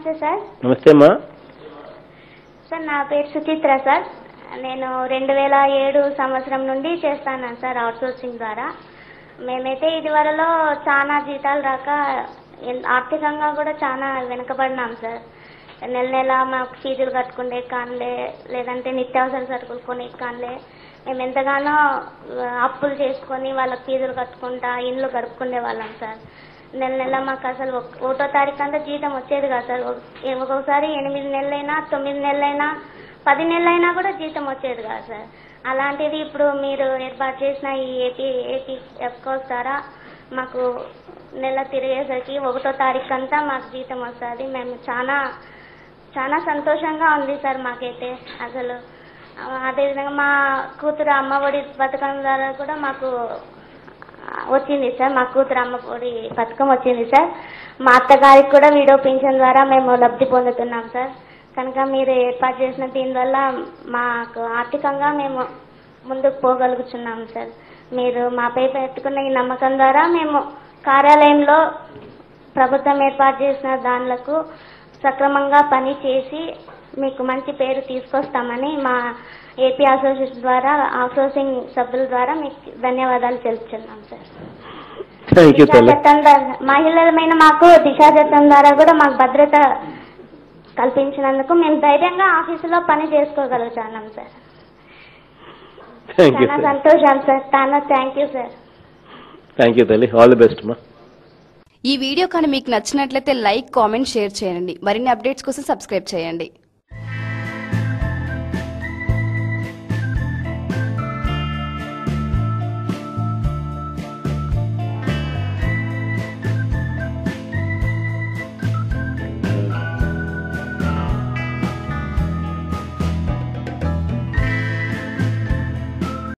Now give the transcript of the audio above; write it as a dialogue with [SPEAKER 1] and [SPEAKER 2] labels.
[SPEAKER 1] నమస్తే సార్
[SPEAKER 2] నమస్తే అమ్మా
[SPEAKER 1] సార్ నా పేరు సుచిత్ర సార్ నేను రెండు వేల ఏడు సంవత్సరం నుండి చేస్తాను సార్ అవుట్సోర్సింగ్ ద్వారా మేమైతే ఇదివరలో చాలా జీతాలు రాక ఎన్- ఆర్థికంగా కూడా చాలా వెనుకబడినాం సార్ నెల నెల మాకు ఫీజులు కట్టుకుండే కానిలే లేదంటే నిత్యావసర సరుకులు కొనే కానిలే మేము ఎంతగానో ఆ, అప్పులు చేసుకొని వాళ్ళకి ఫీజులు కట్టుకుంటా ఇండ్లు గడుపుకునే వాళ్ళం సార్ నెల నెల మాకు అసలు ఒక- ఒకటో తారీఖు అంతా జీతం వచ్చేది కాదు సార్ ఒక- ఒక్కొక్కసారి ఎనిమిది నెలలైనా తొమ్మిది నెలలైనా పది నెలలైనా కూడా జీతం వచ్చేది కాదు సార్ అలాంటిది ఇప్పుడు మీరు ఏర్పాటు చేసిన ఈ ఏపీ ఏపీ ఎఫ్కోస్ ద్వారా మాకు నెల తిరిగేసరికి ఒకటో తారీఖు అంతా మాకు జీతం వస్తుంది మేము చాలా చాలా సంతోషంగా ఉంది సార్ మాకైతే అసలు ఆ, అదేవిధంగా మా కూతురు అమ్మఒడి పథకం ద్వారా కూడా మాకు ఆ, వచ్చింది సార్ మా కూతురు అమ్మఒడి పథకం వచ్చింది సార్ మా అత్తగారికి కూడా వీడియో పింఛన్ ద్వారా మేము లబ్ధి పొందుతున్నాం సార్ కనుక మీరు ఏర్పాటు చేసిన దీనివల్ల మాకు ఆర్థికంగా మేము ముందుకు పోగలుగుతున్నాం సార్ మీరు మాపై పెట్టుకున్న ఈ నమ్మకం ద్వారా మేము కార్యాలయంలో ప్రభుత్వం ఏర్పాటు చేసిన దానిలకు సక్రమంగా పని చేసి మీకు మంచి పేరు తీసుకొస్తామని మా ఏపీ అసోసియేషన్ ద్వారా అవుట్సోర్సింగ్ సభ్యుల ద్వారా మీకు ధన్యవాదాలు తెలుపుతున్నాం సార్
[SPEAKER 2] థ్యాంక్ యూ
[SPEAKER 1] దిశా
[SPEAKER 2] తల్లి
[SPEAKER 1] చట్టం ద్వారా మహిళలమైన మాకు దిశా చట్టం ద్వారా కూడా మాకు భద్రత కల్పించినందుకు మేము ధైర్యంగా ఆఫీసులో పని చేసుకోగలుగుతున్నాం సార్
[SPEAKER 2] థ్యాంక్ యూ
[SPEAKER 1] చాలా సంతోషం సార్ చాలా thank you sir
[SPEAKER 2] thank you తల్లి ఆల్ ది బెస్ట్ అమ్మా
[SPEAKER 3] ఈ వీడియో కానీ మీకు నచ్చినట్లయితే లైక్ కామెంట్ షేర్ చేయండి మరిన్ని అప్డేట్స్ కోసం సబ్స్క్రైబ్ చేయండి